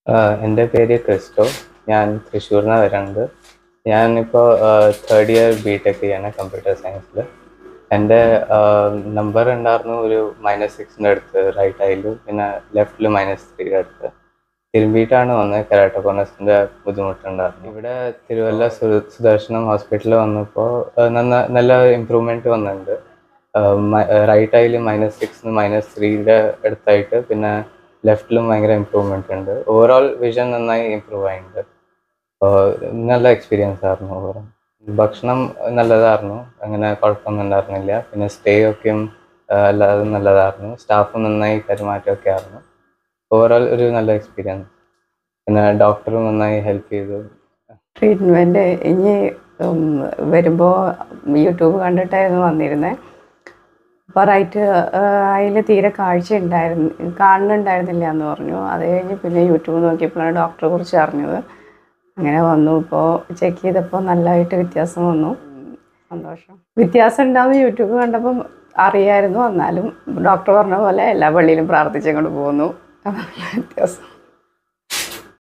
ആഹ് എൻ്റെ പേര് ക്രിസ്റ്റോ ഞാൻ തൃശ്ശൂരിൽ നിന്ന് വരുന്നത് ഞാനിപ്പോൾ തേർഡ് ഇയർ ബി ടെക് ചെയ്യാണ് കമ്പ്യൂട്ടർ സയൻസിൽ എൻ്റെ നമ്പർ ഉണ്ടായിരുന്നു ഒരു മൈനസ് സിക്സിൻ്റെ അടുത്ത് റൈറ്റ് ഐയിൽ പിന്നെ ലെഫ്റ്റിൽ മൈനസ് ത്രീയുടെ അടുത്ത് തിരുമ്പിയിട്ടാണ് വന്നത് കെരാട്ടോകോണസിൻ്റെ ബുദ്ധിമുട്ടുണ്ടായിരുന്നു ഇവിടെ തിരുവല്ല സു- സുദർശനം ഹോസ്പിറ്റലിൽ വന്നപ്പോൾ നന്ന നല്ല ഇമ്പ്രൂവ്മെൻറ്റ് വന്നിട്ടുണ്ട് റൈറ്റ് ഐയിൽ മൈനസ് സിക്സ് മൈനസ് ത്രീയുടെ അടുത്തായിട്ട് പിന്നെ ലെഫ്റ്റിലും ഭയങ്കര ഇമ്പ്രൂവ്മെന്റ് ഉണ്ട് ഓവറോൾ വിഷൻ നന്നായി ഇമ്പ്രൂവ് ആയിട്ടുണ്ട് അപ്പോൾ നല്ല എക്സ്പീരിയൻസ് ആയിരുന്നു ഓവറോൾ ഭക്ഷണം നല്ലതായിരുന്നു അങ്ങനെ കുഴപ്പമൊന്നും ഉണ്ടായിരുന്നില്ല പിന്നെ സ്റ്റേ ഒക്കെയും ആ, അല്ലാതെ നല്ലതായിരുന്നു സ്റ്റാഫ് നന്നായി പെരുമാറ്റമൊക്കെ ആയിരുന്നു ഓവറോൾ ഒരു നല്ല എക്സ്പീരിയൻസ് പിന്നെ ഡോക്ടറും നന്നായി ഹെൽപ്പ് ചെയ്തു ട്രീറ്റ്മെൻറ്റ് ഇനി വരുമ്പോൾ യൂട്യൂബ് കണ്ടിട്ടായിരുന്നു വന്നിരുന്നത് അപ്പോൾ റൈറ്റ് അതിൽ തീരെ കാഴ്ച ഉണ്ടായിരുന്നു കാണുന്നുണ്ടായിരുന്നില്ല എന്ന് പറഞ്ഞു അത് കഴിഞ്ഞ് പിന്നെ യൂട്യൂബ് നോക്കിയപ്പോഴാണ് ഡോക്ടറെ കുറിച്ച് അറിഞ്ഞത് അങ്ങനെ വന്നു ഇപ്പോൾ ചെക്ക് ചെയ്തപ്പോൾ നല്ലതായിട്ട് വ്യത്യാസം വന്നു സന്തോഷം വ്യത്യാസം ഉണ്ടാവും യൂട്യൂബ് കണ്ടപ്പം അറിയായിരുന്നു എന്നാലും ഡോക്ടർ പറഞ്ഞ പോലെ എല്ലാ പള്ളിയിലും പ്രാർത്ഥിച്ചങ്ങോട്ട് പോകുന്നു അതാണ് വ്യത്യാസം